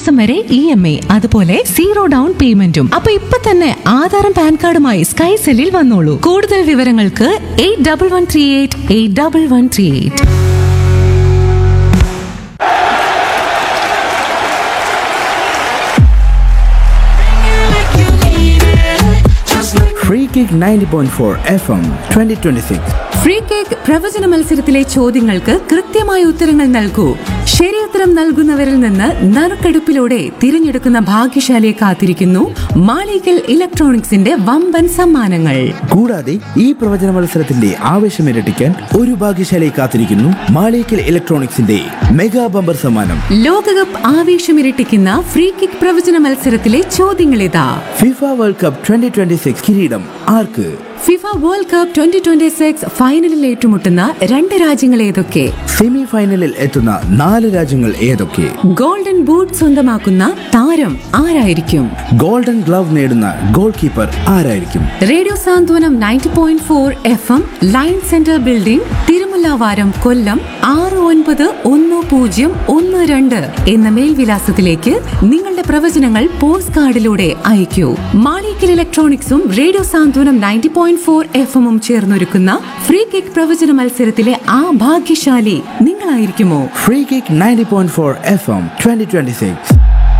മാസം വരെ E M I അതുപോലെ സീറോ ഡൗൺ പേയ്മെന്റും അപ്പൊ ഇപ്പൊ തന്നെ ആധാറും പാൻ കാർഡുമായി സ്കൈ സെല്ലിൽ വന്നോളൂ കൂടുതൽ വിവരങ്ങൾക്ക് eight double one three eight eight double one three eight Free Kick 90.4 FM 2026. Free Kick പ്രവചന മത്സരത്തിലെ ചോദ്യങ്ങൾക്ക് കൃത്യമായ ഉത്തരങ്ങൾ നൽകൂ ശരിയുത്തരം നൽകുന്നവരിൽ നിന്ന് നറുക്കെടുപ്പിലൂടെ തിരഞ്ഞെടുക്കുന്ന ഭാഗ്യശാലിയെ കാത്തിരിക്കുന്നു മാളികൽ ഇലക്ട്രോണിക്സിന്റെ വമ്പൻ സമ്മാനങ്ങൾ കൂടാതെ ഈ പ്രവചന മത്സരത്തിന്റെ ആവേശം ഇരട്ടിക്കാൻ ഒരു ഭാഗ്യശാലയെ കാത്തിരിക്കുന്നു മാളിക്കൽ ഇലക്ട്രോണിക്സിന്റെ മെഗാ ബമ്പർ സമ്മാനം ലോകകപ്പ് ആവേശമിരട്ടിക്കുന്ന ഫ്രീ കിക്ക് പ്രവചന മത്സരത്തിലെ ചോദ്യങ്ങളിതാ ഫിഫ വേൾഡ് കപ്പ് 2026 കിരീടം ആർക്ക് FIFA world cup twenty twenty six ഫൈനലിൽ ഏറ്റുമുട്ടുന്ന രണ്ട് രാജ്യങ്ങൾ ഏതൊക്കെ സെമി ഫൈനലിൽ എത്തുന്ന നാല് രാജ്യങ്ങൾ ഏതൊക്കെ ഗോൾഡൻ ബൂട്ട് സ്വന്തമാക്കുന്ന താരം ആരായിരിക്കും ഗോൾഡൻ ഗ്ലവ് നേടുന്ന ഗോൾ കീപ്പർ ആരായിരിക്കും radio Santhwanam ninety point four F M line centre building Thirumullavaram Kollam ആറ് ഒൻപത് ഒന്ന് പൂജ്യം ഒന്ന് രണ്ട് എന്ന മേൽവിലാസത്തിലേക്ക് നിങ്ങളുടെ പ്രവചനങ്ങൾ പോസ്റ്റ് കാർഡിലൂടെ അയക്കൂ മാളിക്കൽ ഇലക്ട്രോണിക്സും radio Santhwanam ninety point four F എമ്മും ചേർന്നൊരുക്കുന്ന ഫ്രീ കിക്ക് പ്രവചന മത്സരത്തിലെ ആ ഭാഗ്യശാലി നിങ്ങളായിരിക്കുമോ Free Kick 90.4 point four F M twenty twenty six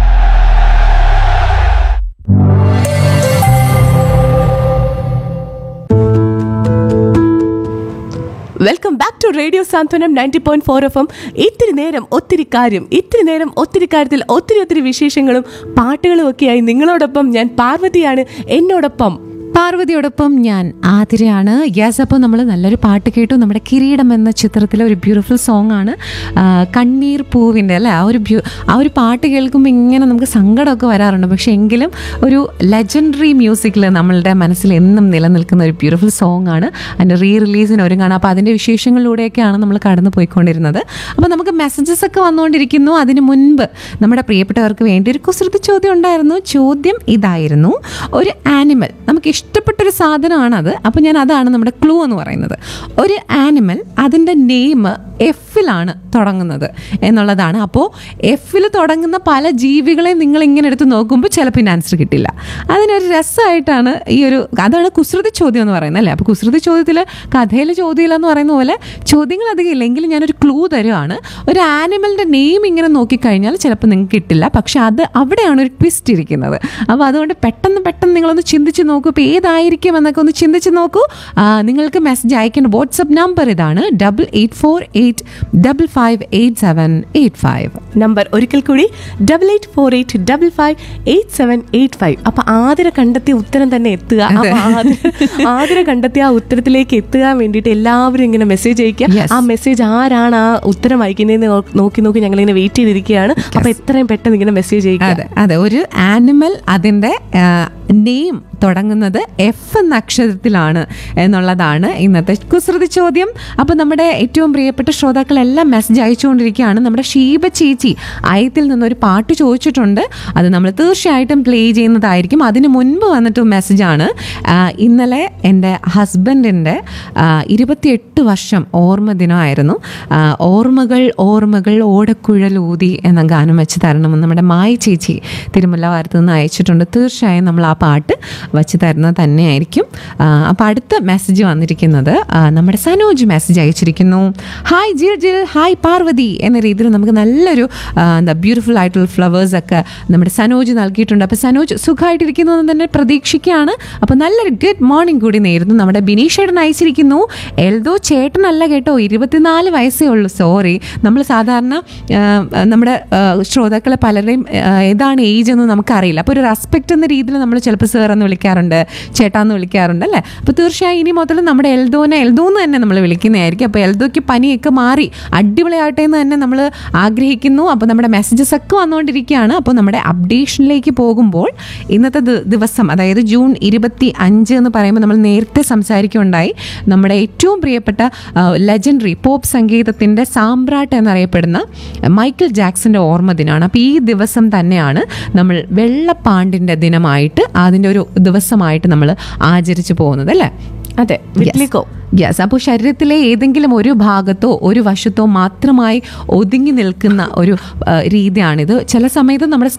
welcome back to radio Santhwanam ninety point four F M ഇത്തിരി നേരം ഒത്തിരി കാര്യം ഇത്തിരി നേരം ഒത്തിരി കാര്യത്തിൽ ഒത്തിരി ഒത്തിരി വിശേഷങ്ങളും പാട്ടുകളും ഒക്കെയായി നിങ്ങളോടൊപ്പം ഞാൻ പാർവതിയാണ് എന്നോടൊപ്പം പാർവതിയോടൊപ്പം ഞാൻ ആതിരയാണ് യെസ് അപ്പോൾ നമ്മൾ നല്ലൊരു പാട്ട് കേട്ടു നമ്മുടെ കിരീടം എന്ന ചിത്രത്തിലെ ഒരു ബ്യൂട്ടിഫുൾ സോങ് ആണ് ആ, കണ്ണീർ പൂവിൻ്റെ അല്ലേ ആ ഒരു ബ്യൂ ആ ഒരു പാട്ട് കേൾക്കുമ്പോൾ ഇങ്ങനെ നമുക്ക് സങ്കടമൊക്കെ വരാറുണ്ട് പക്ഷേ എങ്കിലും ഒരു ലെജൻഡറി മ്യൂസിക്കിൽ നമ്മളുടെ മനസ്സിൽ എന്നും നിലനിൽക്കുന്ന ഒരു ബ്യൂട്ടിഫുൾ സോങ് ആണ് അതിൻ്റെ റീ റിലീസിന് ഒരുങ്ങാണ് അപ്പോൾ അതിൻ്റെ വിശേഷങ്ങളിലൂടെയൊക്കെയാണ് നമ്മൾ കടന്നു പോയിക്കൊണ്ടിരുന്നത് അപ്പോൾ നമുക്ക് മെസ്സേജസ് ഒക്കെ വന്നുകൊണ്ടിരിക്കുന്നു അതിന് മുൻപ് നമ്മുടെ പ്രിയപ്പെട്ടവർക്ക് വേണ്ടി ഒരു കുസൃതി ചോദ്യം ഉണ്ടായിരുന്നു ചോദ്യം ഇതായിരുന്നു ഒരു ആനിമൽ നമുക്ക് ഇഷ്ടപ്പെട്ടൊരു സാധനമാണത് അപ്പോൾ ഞാൻ അതാണ് നമ്മുടെ ക്ലൂ എന്ന് പറയുന്നത് ഒരു ആനിമൽ അതിൻ്റെ നെയിം എഫിലാണ് തുടങ്ങുന്നത് എന്നുള്ളതാണ് അപ്പോൾ എഫിൽ തുടങ്ങുന്ന പല ജീവികളെ നിങ്ങൾ ഇങ്ങനെ എടുത്ത് നോക്കുമ്പോൾ ചിലപ്പോൾ ഇതിന് ആൻസർ കിട്ടില്ല അതിനൊരു രസമായിട്ടാണ് ഈ ഒരു അതാണ് കുസൃതി ചോദ്യം എന്ന് പറയുന്നത് അല്ലേ അപ്പോൾ കുസൃതി ചോദ്യത്തിൽ കഥയിൽ ചോദ്യമില്ല എന്ന് പറയുന്ന പോലെ ചോദ്യങ്ങൾ അധികം ഇല്ലെങ്കിൽ ഞാനൊരു ക്ലൂ തരുവാണ് ഒരു ആനിമലിൻ്റെ നെയിം ഇങ്ങനെ നോക്കിക്കഴിഞ്ഞാൽ ചിലപ്പോൾ നിങ്ങൾക്ക് കിട്ടില്ല പക്ഷെ അത് അവിടെയാണ് ഒരു ട്വിസ്റ്റ് ഇരിക്കുന്നത് അപ്പോൾ അതുകൊണ്ട് പെട്ടെന്ന് പെട്ടെന്ന് നിങ്ങളൊന്ന് ചിന്തിച്ച് നോക്കൂ ഇപ്പോൾ ഏതായിരിക്കും എന്നൊക്കെ ഒന്ന് ചിന്തിച്ച് നോക്കൂ ആ, നിങ്ങൾക്ക് മെസ്സേജ് അയക്കേണ്ട വാട്സപ്പ് നമ്പർ ഇതാണ് double eight four eight double five eight seven eight five number ഒരിക്കൽ കൂടി double eight four eight double five eight seven eight five അപ്പൊ ആതിര കണ്ടെത്തിയ ഉത്തരം തന്നെ എത്തുക അപ്പൊ ആതിര- ആതിര കണ്ടെത്തിയ ആ ഉത്തരത്തിലേക്ക് എത്തുക വേണ്ടിയിട്ട് എല്ലാവരും ഇങ്ങനെ മെസ്സേജ് അയക്കുക Yes. ആ മെസ്സേജ് ആരാണ് ആ ഉത്തരം അയക്കുന്നതെന്ന് നോ- നോക്കി നോക്കി ഞങ്ങൾ ഇങ്ങനെ വെയിറ്റ് ചെയ്തിരിക്കുകയാണ് അപ്പൊ എത്രയും പെട്ടെന്ന് ഇങ്ങനെ മെസ്സേജ് അയക്കുക അതെ അതെ ഒരു ആനിമൽ അതിൻ്റെ നെയിം തുടങ്ങുന്നത് എഫ് എന്ന അക്ഷരത്തിലാണ് എന്നുള്ളതാണ് ഇന്നത്തെ കുസൃതി ചോദ്യം അപ്പോൾ നമ്മുടെ ഏറ്റവും പ്രിയപ്പെട്ട ശ്രോതാക്കളെല്ലാം മെസ്സേജ് അയച്ചുകൊണ്ടിരിക്കുകയാണ് നമ്മുടെ ഷീബ ചേച്ചി അയത്തിൽ നിന്നൊരു പാട്ട് ചോദിച്ചിട്ടുണ്ട് അത് നമ്മൾ തീർച്ചയായിട്ടും പ്ലേ ചെയ്യുന്നതായിരിക്കും അതിന് മുൻപ് വന്നിട്ട് മെസ്സേജാണ് ഇന്നലെ എൻ്റെ ഹസ്ബൻഡിൻ്റെ ഇരുപത്തിയെട്ട് വർഷം ഓർമ്മ ദിനമായിരുന്നു ആ, ഓർമ്മകൾ ഓർമ്മകൾ ഓടക്കുഴലൂതി എന്ന ഗാനം വെച്ച് തരണമെന്ന് നമ്മുടെ മായി ചേച്ചി തിരുമല വാരത്ത് നിന്ന് അയച്ചിട്ടുണ്ട് തീർച്ചയായും നമ്മൾ ആ പാട്ട് വച്ച് തരുന്നത് തന്നെയായിരിക്കും അപ്പോൾ അടുത്ത മെസ്സേജ് വന്നിരിക്കുന്നത് ആ, നമ്മുടെ സനോജ് മെസ്സേജ് അയച്ചിരിക്കുന്നു ഹായ് ജിൽ ജിൽ ഹായ് പാർവതി എന്ന രീതിയിൽ നമുക്ക് നല്ലൊരു ആ, എന്താ ബ്യൂട്ടിഫുൾ ആയിട്ടുള്ള ഫ്ലവേഴ്സ് ഒക്കെ നമ്മുടെ സനോജ് നൽകിയിട്ടുണ്ട് അപ്പോൾ സനോജ് സുഖമായിട്ടിരിക്കുന്നു എന്ന് തന്നെ പ്രതീക്ഷിക്കുകയാണ് അപ്പോൾ നല്ലൊരു ഗുഡ് മോർണിംഗ് കൂടി നേരുന്നു നമ്മുടെ ബിനീഷേട്ടൻ അയച്ചിരിക്കുന്നു എൽദോ ചേട്ടനല്ല കേട്ടോ ഇരുപത്തിനാല് വയസ്സേ ഉള്ളൂ സോറി നമ്മൾ സാധാരണ ആ, നമ്മുടെ ആ, ശ്രോതാക്കളെ പലരുടെയും ആ, ഏതാണ് ഏജ് എന്ന് നമുക്കറിയില്ല അപ്പോൾ ഒരു റെസ്പെക്റ്റ് എന്ന രീതിയിൽ നമ്മൾ ചിലപ്പോൾ സർ എന്ന് വിളിക്കാറുണ്ട് ചേട്ടാ എന്ന് വിളിക്കാറുണ്ട് അല്ലേ അപ്പോൾ തീർച്ചയായും ഇനി മുതൽ നമ്മുടെ എൽദോനെ എൽദോ എന്ന് തന്നെ നമ്മൾ വിളിക്കുന്നതായിരിക്കും അപ്പോൾ എൽദോയ്ക്ക് പനിയൊക്കെ മാറി അടിപൊളിയാട്ടെ എന്ന് തന്നെ നമ്മൾ ആഗ്രഹിക്കുന്നു അപ്പോൾ നമ്മുടെ മെസ്സേജസ് ഒക്കെ വന്നുകൊണ്ടിരിക്കുകയാണ് അപ്പോൾ നമ്മുടെ അപ്ഡേഷനിലേക്ക് പോകുമ്പോൾ ഇന്നത്തെ ദി- ദിവസം അതായത് ജൂൺ ഇരുപത്തി അഞ്ച് എന്ന് പറയുമ്പോൾ നമ്മൾ നേരത്തെ സംസാരിക്കുകയുണ്ടായി നമ്മുടെ ഏറ്റവും പ്രിയപ്പെട്ട ലെജൻഡറി പോപ്പ് സംഗീതത്തിൻ്റെ സാമ്രാട്ട് എന്നറിയപ്പെടുന്ന മൈക്കിൾ ജാക്സന്റെ ഓർമ്മ ദിനമാണ് അപ്പോൾ ഈ ദിവസം തന്നെയാണ് നമ്മൾ വെള്ളപ്പാണ്ടിൻ്റെ ദിനമായിട്ട് അതിൻ്റെ ഒരു ദിവസമായിട്ട് നമ്മൾ ആചരിച്ചു പോകുന്നത് അല്ലേ അതെ വിറ്റ്ലിക്കോ യെസ് അപ്പോൾ ശരീരത്തിലെ ഏതെങ്കിലും ഒരു ഭാഗത്തോ ഒരു വശത്തോ മാത്രമായി ഒതുങ്ങി നിൽക്കുന്ന ഒരു ആ, രീതിയാണിത് ചില സമയത്ത് നമ്മുടെ